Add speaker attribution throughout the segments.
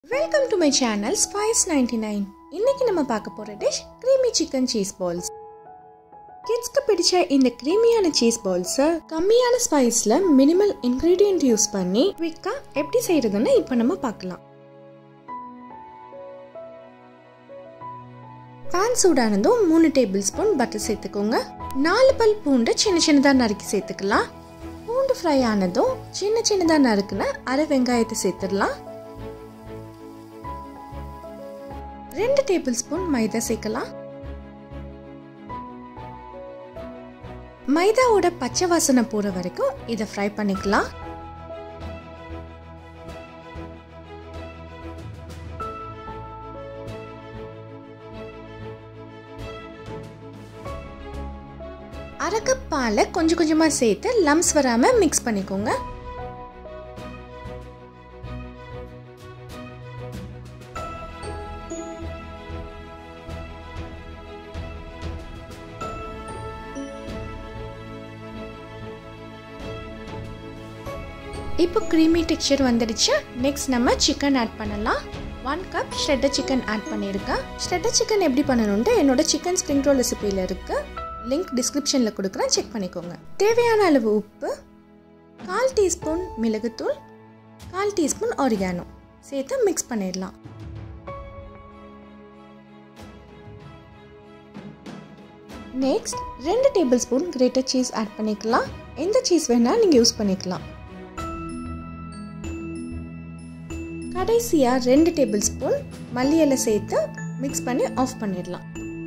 Speaker 1: welcome to my channel Spice ninety nine இன்னைக்கு நம்ம பார்க்க போகிற dish creamy chicken cheese balls கிட்ஸ்க்கு பிடிச்ச இந்த க்ரீமியான சீஸ் பால்ஸை கம்மியான ஸ்பைஸில் மினிமல் இன்க்ரீடியன்ட் யூஸ் பண்ணி குவிக்காக எப்படி செய்கிறதுன்னு இப்போ நம்ம பார்க்கலாம் பேன் சூடானதும் மூணு டேபிள் ஸ்பூன் பட்டர் சேர்த்துக்கோங்க நாலு பல் பூண்டை சின்ன சின்னதாக நறுக்கி சேர்த்துக்கலாம் பூண்டு ஃப்ரை ஆனதும் சின்ன சின்னதாக நறுக்குன அரை வெங்காயத்தை சேர்த்துடலாம் ரெண்டு டேபிள் ஸ்பூன் மைதா சேர்க்கலாம் மைதாவோட பச்சை வாசனை போற வரைக்கும் இதை ஃப்ரை பண்ணிக்கலாம் அரை கப் பாலை கொஞ்சம் கொஞ்சமாக சேர்த்து லம்ஸ் வராமல் மிக்ஸ் பண்ணிக்கோங்க இப்போ க்ரீமி டெக்ஸ்சர் வந்துடுச்சு நெக்ஸ்ட் நம்ம சிக்கன் ஆட் பண்ணலாம் one cup shredded chicken add பண்ணியிருக்கேன் ஷ்ரெட்டர் சிக்கன் எப்படி பண்ணணுன்ட்டு என்னோட சிக்கன் ஸ்ப்ரிங் ரோல் ரெசிபியில் இருக்கு லிங்க் டிஸ்கிரிப்ஷனில் கொடுக்குறேன் செக் பண்ணிக்கோங்க தேவையான அளவு உப்பு கால் டீஸ்பூன் மிளகுத்தூள் கால் டீஸ்பூன் ஆரிகானோ சேர்த்து மிக்ஸ் பண்ணிடலாம் நெக்ஸ்ட் ரெண்டு tablespoon grated cheese add பண்ணிக்கலாம் எந்த சீஸ் வேணால் நீங்கள் யூஸ் பண்ணிக்கலாம் கடைசியாக ரெண்டு டேபிள் ஸ்பூன் மல்லி இலை சேர்த்து மிக்ஸ் பண்ணி ஆஃப் பண்ணிடலாம்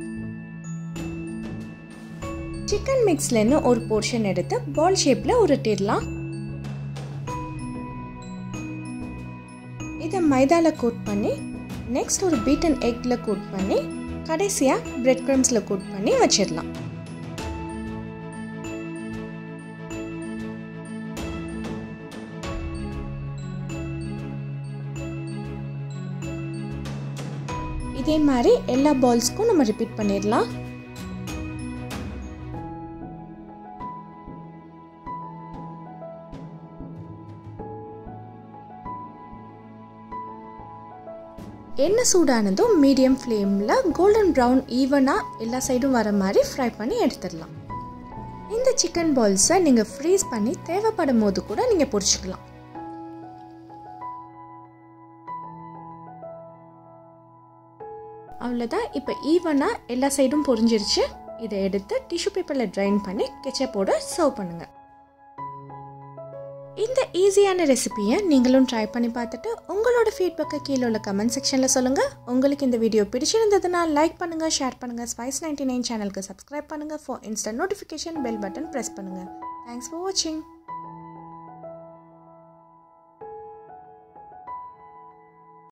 Speaker 1: சிக்கன் மிக்ஸ்லேருந்து ஒரு போர்ஷன் எடுத்து பால் ஷேப்பில் உருட்டிடலாம் இதை மைதாவில் கோட் பண்ணி நெக்ஸ்ட் ஒரு பீட்டன் எக்கில் கோட் பண்ணி கடைசியாக பிரெட் க்ரம்ஸில் கோட் பண்ணி வச்சிடலாம் இதே மாதிரி எல்லா பால்ஸ்க்கும் நம்ம ரிப்பீட் பண்ணிடலாம் எண்ணெய் சூடானதும் மீடியம் ஃப்ளேமில் கோல்டன் ப்ரௌன் ஈவனாக எல்லா சைடும் வர மாதிரி ஃப்ரை பண்ணி எடுத்துடலாம் இந்த சிக்கன் பால்ஸை நீங்கள் ஃப்ரீஸ் பண்ணி தேவைப்படும் போது கூட நீங்கள் பொரிச்சுக்கலாம் அவ்வளோதான் இப்போ ஈவனாக எல்லா சைடும் பொரிஞ்சிருச்சு இதை எடுத்து டிஷ்யூ பேப்பரில் ட்ரைன் பண்ணி கெச்சப்போட சர்வ் பண்ணுங்கள் இந்த ஈஸியான ரெசிபியை நீங்களும் ட்ரை பண்ணி பார்த்துட்டு உங்களோட ஃபீட்பேக்கை கீழே உள்ள கமெண்ட் செக்ஷனில் சொல்லுங்கள் உங்களுக்கு இந்த வீடியோ பிடிச்சிருந்ததுன்னா லைக் பண்ணுங்கள் ஷேர் பண்ணுங்கள் ஸ்பைஸ் நைன்டி நைன் சேனலுக்கு சப்ஸ்கிரைப் பண்ணுங்கள் for instant notification bell button press பண்ணுங்கள் தேங்க்ஸ் ஃபார் வாட்சிங்